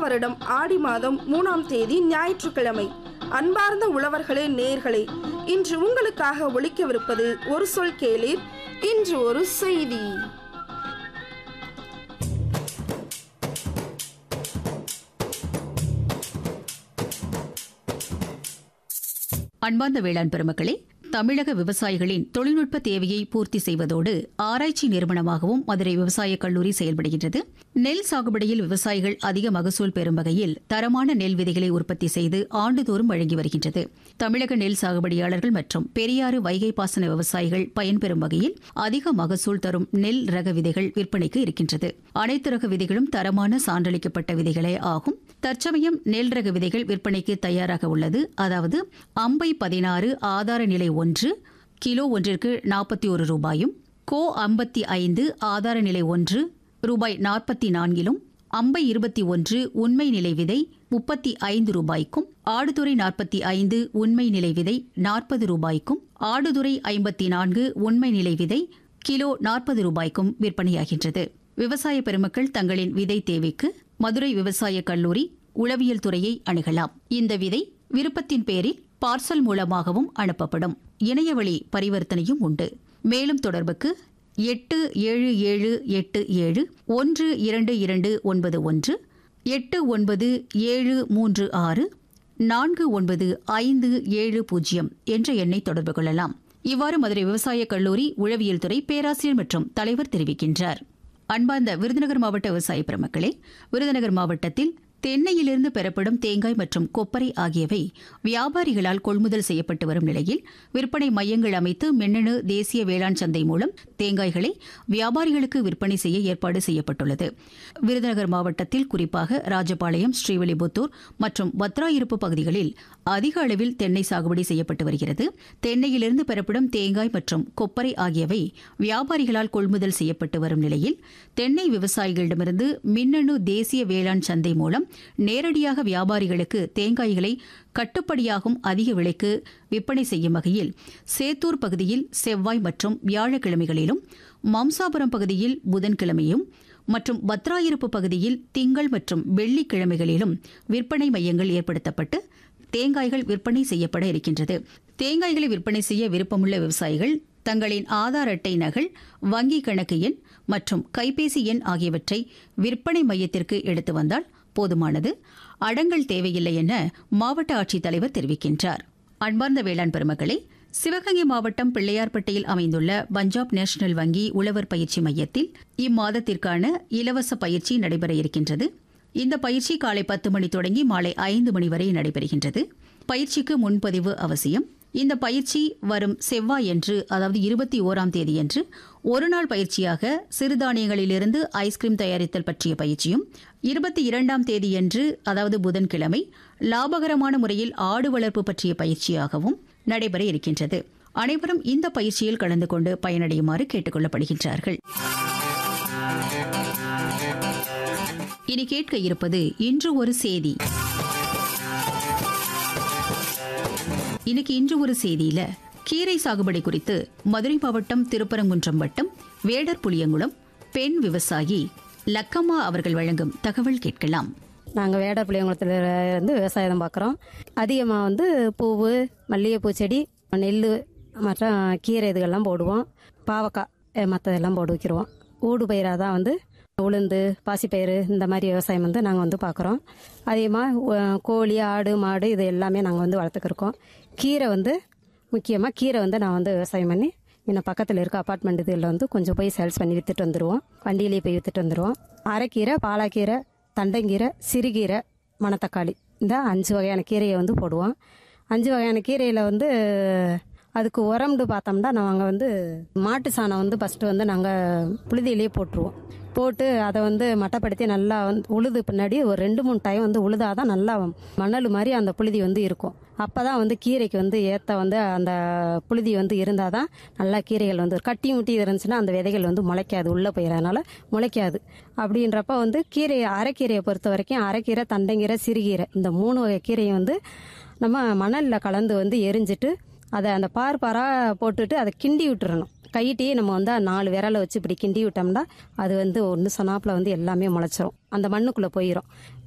வருடம் ஆடி மாதம் மூணாம் தேதி ஞாயிற்றுக்கிழமை அன்பார்ந்த உழவர்களே நேர்களே இன்று உங்களுக்காக ஒழிக்கவிருப்பது ஒரு சொல் கேளீர் இன்று ஒரு செய்தி அன்பார்ந்த வேளாண் பெருமக்களே தமிழக விவசாயிகளின் தொழில்நுட்ப தேவையை பூர்த்தி செய்வதோடு ஆராய்ச்சி நிறுவனமாகவும் மதுரை விவசாயக் கல்லூரி செயல்படுகின்றது நெல் சாகுபடியில் விவசாயிகள் அதிக மகசூல் பெறும் வகையில் தரமான நெல் விதைகளை உற்பத்தி செய்து ஆண்டுதோறும் வழங்கி வருகின்றது தமிழக நெல் சாகுபடியாளர்கள் மற்றும் பெரியாறு வைகை பாசன விவசாயிகள் பயன்பெறும் வகையில் அதிக மகசூல் தரும் நெல் ரக விதைகள் விற்பனைக்கு இருக்கின்றது அனைத்து ரக விதைகளும் தரமான சான்றளிக்கப்பட்ட விதைகளே ஆகும் தற்சமயம் நெல் ரக விதைகள் விற்பனைக்கு தயாராக உள்ளது அதாவது அம்பை பதினாறு ஆதார நிலை ஒன்று கிலோ ஒன்றிற்கு நாற்பத்தி ஒரு ரூபாயும் கோ ஐம்பத்தி ஐந்து ஆதார நிலை ஒன்று ரூபாய் நாற்பத்தி நான்கிலும் அம்பை இருபத்தி ஒன்று உண்மை நிலை விதை முப்பத்தி ஐந்து ரூபாய்க்கும் ஆடுதுறை நாற்பத்தி ஐந்து உண்மை நிலை விதை நாற்பது ரூபாய்க்கும் ஆடுதுறை ஐம்பத்தி நான்கு உண்மை நிலை விதை கிலோ நாற்பது ரூபாய்க்கும் விற்பனையாகின்றது விவசாய பெருமக்கள் தங்களின் விதை தேவைக்கு மதுரை விவசாய கல்லூரி உளவியல் துறையை அணுகலாம் இந்த விதை விருப்பத்தின் பேரில் பார்சல் மூலமாகவும் அனுப்பப்படும் இணையவழி பரிவர்த்தனையும் உண்டு மேலும் தொடர்புக்கு எட்டு ஏழு ஏழு எட்டு ஏழு ஒன்று இரண்டு இரண்டு ஒன்பது ஒன்று எட்டு ஒன்பது ஏழு மூன்று ஆறு நான்கு ஒன்பது ஐந்து ஏழு பூஜ்ஜியம் என்ற எண்ணை தொடர்பு கொள்ளலாம் இவ்வாறு மதுரை விவசாயக் கல்லூரி உளவியல் துறை பேராசிரியர் மற்றும் தலைவர் தெரிவிக்கின்றார் அன்பார்ந்த விருதுநகர் மாவட்ட விவசாய பெருமக்களே விருதுநகர் மாவட்டத்தில் தென்னையிலிருந்து பெறப்படும் தேங்காய் மற்றும் கொப்பரை ஆகியவை வியாபாரிகளால் கொள்முதல் செய்யப்பட்டு வரும் நிலையில் விற்பனை மையங்கள் அமைத்து மின்னணு தேசிய வேளாண் சந்தை மூலம் தேங்காய்களை வியாபாரிகளுக்கு விற்பனை செய்ய ஏற்பாடு செய்யப்பட்டுள்ளது விருதுநகர் மாவட்டத்தில் குறிப்பாக ராஜபாளையம் ஸ்ரீவில்லிபுத்தூர் மற்றும் வத்ராயிருப்பு பகுதிகளில் அதிக அளவில் தென்னை சாகுபடி செய்யப்பட்டு வருகிறது தென்னையிலிருந்து பெறப்படும் தேங்காய் மற்றும் கொப்பரை ஆகியவை வியாபாரிகளால் கொள்முதல் செய்யப்பட்டு வரும் நிலையில் தென்னை விவசாயிகளிடமிருந்து மின்னணு தேசிய வேளாண் சந்தை மூலம் நேரடியாக வியாபாரிகளுக்கு தேங்காய்களை கட்டுப்படியாகும் அதிக விலைக்கு விற்பனை செய்யும் வகையில் சேத்தூர் பகுதியில் செவ்வாய் மற்றும் வியாழக்கிழமைகளிலும் மம்சாபுரம் பகுதியில் புதன்கிழமையும் மற்றும் பத்ராயிருப்பு பகுதியில் திங்கள் மற்றும் வெள்ளிக்கிழமைகளிலும் விற்பனை மையங்கள் ஏற்படுத்தப்பட்டு தேங்காய்கள் விற்பனை செய்யப்பட இருக்கின்றது தேங்காய்களை விற்பனை செய்ய விருப்பமுள்ள விவசாயிகள் தங்களின் ஆதார் அட்டை நகல் வங்கி கணக்கு எண் மற்றும் கைபேசி எண் ஆகியவற்றை விற்பனை மையத்திற்கு எடுத்து வந்தால் போதுமானது அடங்கல் தேவையில்லை என மாவட்ட ஆட்சித்தலைவர் தெரிவிக்கின்றார் அன்பார்ந்த வேளாண் பெருமக்களே சிவகங்கை மாவட்டம் பிள்ளையார்பட்டியில் அமைந்துள்ள பஞ்சாப் நேஷனல் வங்கி உழவர் பயிற்சி மையத்தில் இம்மாதத்திற்கான இலவச பயிற்சி நடைபெற இருக்கின்றது இந்த பயிற்சி காலை பத்து மணி தொடங்கி மாலை ஐந்து மணி வரை நடைபெறுகின்றது பயிற்சிக்கு முன்பதிவு அவசியம் இந்த பயிற்சி வரும் செவ்வாயன்று அதாவது இருபத்தி ஓராம் தேதியன்று ஒருநாள் பயிற்சியாக சிறுதானியங்களிலிருந்து ஐஸ்கிரீம் தயாரித்தல் பற்றிய பயிற்சியும் இருபத்தி இரண்டாம் தேதியன்று அதாவது புதன்கிழமை லாபகரமான முறையில் ஆடு வளர்ப்பு பற்றிய பயிற்சியாகவும் நடைபெற இருக்கின்றது அனைவரும் இந்த பயிற்சியில் கலந்து கொண்டு பயனடையுமாறு கேட்டுக் கொள்ளப்படுகின்றார்கள் இனி கேட்க இருப்பது இன்று ஒரு செய்தி இன்னைக்கு இன்று ஒரு செய்தியில கீரை சாகுபடி குறித்து மதுரை மாவட்டம் திருப்பரங்குன்றம் வட்டம் வேடர் புளியங்குளம் பெண் விவசாயி லக்கம்மா அவர்கள் வழங்கும் தகவல் கேட்கலாம் நாங்கள் வேடப்பிள்ளையங்குளத்தில் இருந்து விவசாயம் பார்க்குறோம் அதிகமாக வந்து பூவு மல்லிகைப்பூ செடி நெல் மற்றும் கீரை இதுகள்லாம் போடுவோம் பாவக்காய் மற்றதெல்லாம் போட்டு வைக்கிறோம் ஊடு பயிராக தான் வந்து உளுந்து பாசிப்பயிறு இந்த மாதிரி விவசாயம் வந்து நாங்கள் வந்து பார்க்குறோம் அதிகமாக கோழி ஆடு மாடு இது எல்லாமே நாங்கள் வந்து வளர்த்துக்கிருக்கோம் கீரை வந்து முக்கியமாக கீரை வந்து நான் வந்து விவசாயம் பண்ணி இன்னும் பக்கத்தில் இருக்க அப்பார்ட்மெண்ட் இதில் வந்து கொஞ்சம் போய் சேல்ஸ் பண்ணி விற்றுட்டு வந்துடுவோம் வண்டியிலேயே போய் விற்றுட்டு வந்துடுவோம் அரைக்கீரை பாலாக்கீரை தண்டங்கீரை சிறுகீரை மணத்தக்காளி இந்த அஞ்சு வகையான கீரையை வந்து போடுவோம் அஞ்சு வகையான கீரையில் வந்து அதுக்கு உரம்னு பார்த்தோம்னா நாங்கள் வந்து மாட்டு சாணம் வந்து ஃபஸ்ட்டு வந்து நாங்கள் புழுதியிலேயே போட்டுருவோம் போட்டு அதை வந்து மட்டப்படுத்தி நல்லா வந்து உழுது பின்னாடி ஒரு ரெண்டு மூணு டைம் வந்து உழுதாதான் நல்லா மணல் மாதிரி அந்த புழுதி வந்து இருக்கும் அப்போ தான் வந்து கீரைக்கு வந்து ஏற்ற வந்து அந்த புழுதி வந்து இருந்தால் தான் நல்லா கீரைகள் வந்து கட்டி முட்டி இருந்துச்சுன்னா அந்த விதைகள் வந்து முளைக்காது உள்ளே போயிடறதுனால முளைக்காது அப்படின்றப்ப வந்து கீரை அரைக்கீரையை பொறுத்த வரைக்கும் அரைக்கீரை தண்டைங்கீரை சிறுகீரை இந்த மூணு வகை கீரையும் வந்து நம்ம மணலில் கலந்து வந்து எரிஞ்சிட்டு அதை அந்த பார் பாராக போட்டுட்டு அதை கிண்டி விட்டுறணும் கையிட்டே நம்ம வந்து நாலு விரலை வச்சு இப்படி கிண்டி விட்டோம்னா அது வந்து ஒன்று சொன்னாப்புல வந்து எல்லாமே முளைச்சிரும் அந்த மண்ணுக்குள்ளே போயிடும்